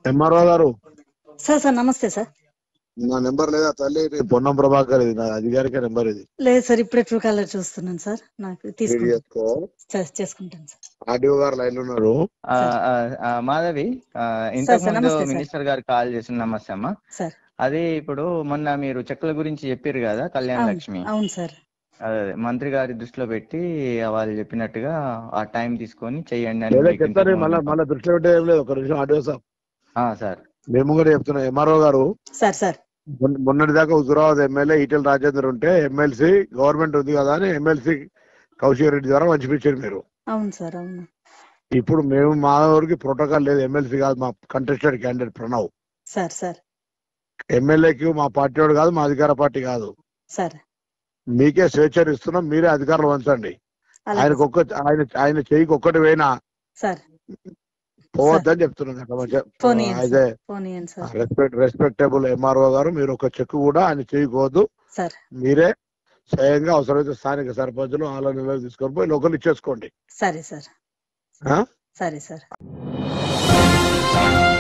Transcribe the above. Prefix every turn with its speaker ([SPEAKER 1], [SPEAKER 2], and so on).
[SPEAKER 1] MRO గారు
[SPEAKER 2] sir sir నమస్తే sir
[SPEAKER 1] నా నెంబర్ లేదా తల్లి ఇది పొన్నం ప్రభాకర్ ఇది నా అధికారిక నెంబర్ ఇది
[SPEAKER 2] లేదు సార్ ఇప్పుడే ట్రూ కాలర్ చూస్తున్నాను సార్ నాకు
[SPEAKER 1] రీడ్
[SPEAKER 2] తీసుకుంటాను
[SPEAKER 1] చేసుకో
[SPEAKER 2] చే- చేసుకుంటాను సార్
[SPEAKER 1] ఆర్డీఓ గారు లైన్ లో ఉన్నారు
[SPEAKER 3] ఆ,
[SPEAKER 2] సార్.
[SPEAKER 3] ఆ, ఆ, మాధవి ఆ, ఇంతకు
[SPEAKER 2] సార్,
[SPEAKER 3] ముందు
[SPEAKER 2] నమస్తే సార్.
[SPEAKER 3] మినిస్టర్ గారు కాల్ చేసిన నమస్తే అమ్మా
[SPEAKER 2] సార్
[SPEAKER 3] అది ఇప్పుడు మొన్న మీరు చెక్కుల గురించి చెప్పారు కదా కళ్యాణ్
[SPEAKER 2] అవును
[SPEAKER 3] లక్ష్మి
[SPEAKER 2] అవును సార్
[SPEAKER 3] అదే అదే, మంత్రి గారి దృష్టిలో పెట్టి వాళ్ళు చెప్పినట్టుగా ఆ టైం తీసుకొని చెయ్యండి అని
[SPEAKER 1] లేదా
[SPEAKER 3] మీకు
[SPEAKER 1] చెప్తాను
[SPEAKER 3] ఇంతకు
[SPEAKER 1] మళ్ళీ
[SPEAKER 3] ముందు-
[SPEAKER 1] మళ్ళీ దృష్టిలో పెట్టే ఏం లేదు ఒక నిమిషం ఆర్డీఓ సార్
[SPEAKER 3] ఆ, సార్
[SPEAKER 1] మేము కూడా చెప్తున్నాం ఎంఆర్ఓ గారు
[SPEAKER 2] సార్ సార్
[SPEAKER 1] మొన్న- మొన్నటి దాకా హుజురాబాద్ ఎమ్మెల్యే ఈటెల రాజేందర్ ఉంటే ఎమ్మెల్సీ గవర్నమెంట్ ఉంది కదా అని ఎమ్మెల్సీ కౌశిక్ రెడ్డి ద్వారా పంచిపించారు మీరు
[SPEAKER 2] అవును సార్ అవును
[SPEAKER 1] ఇప్పుడు మేము మా ఊరికి ప్రోటోకాల్ లేదు ఎమ్మెల్సీ కాదు మా contested candidate Pranav
[SPEAKER 2] sir sir
[SPEAKER 1] ఎమ్మెల్యేకి మా పార్టీ వాడు కాదు మా అధికార పార్టీ కాదు
[SPEAKER 2] సార్
[SPEAKER 1] మీకే స్వేచ్ఛ ఇస్తున్నాం మీరే అధికారులు వంచండి
[SPEAKER 2] అలాగే
[SPEAKER 1] ఆయనకు ఒక్క ఆయన ఆయన చెయ్యికి ఒక్కటి పోయినా
[SPEAKER 2] సార్
[SPEAKER 1] పోవద్దని చెప్తున్నాను
[SPEAKER 2] పోనీయండి
[SPEAKER 1] అయితే
[SPEAKER 2] సార్ పోనీయండి సార్
[SPEAKER 1] రెస్పెక్ట్ రెస్పెక్టబుల్ ఎంఆర్ఓ గారు మీరు ఒక చెక్ కూడా ఆయన చేయకూడదు
[SPEAKER 2] సార్
[SPEAKER 1] మీరే స్వయంగా అవసరమైతే స్థానిక సర్పంచులు వాళ్ళ నిలవ తీసుకొని పోయి లోకల్ ఇచ్చేసుకోండి
[SPEAKER 2] సరే సార్
[SPEAKER 1] ఆ?
[SPEAKER 2] సరే సార్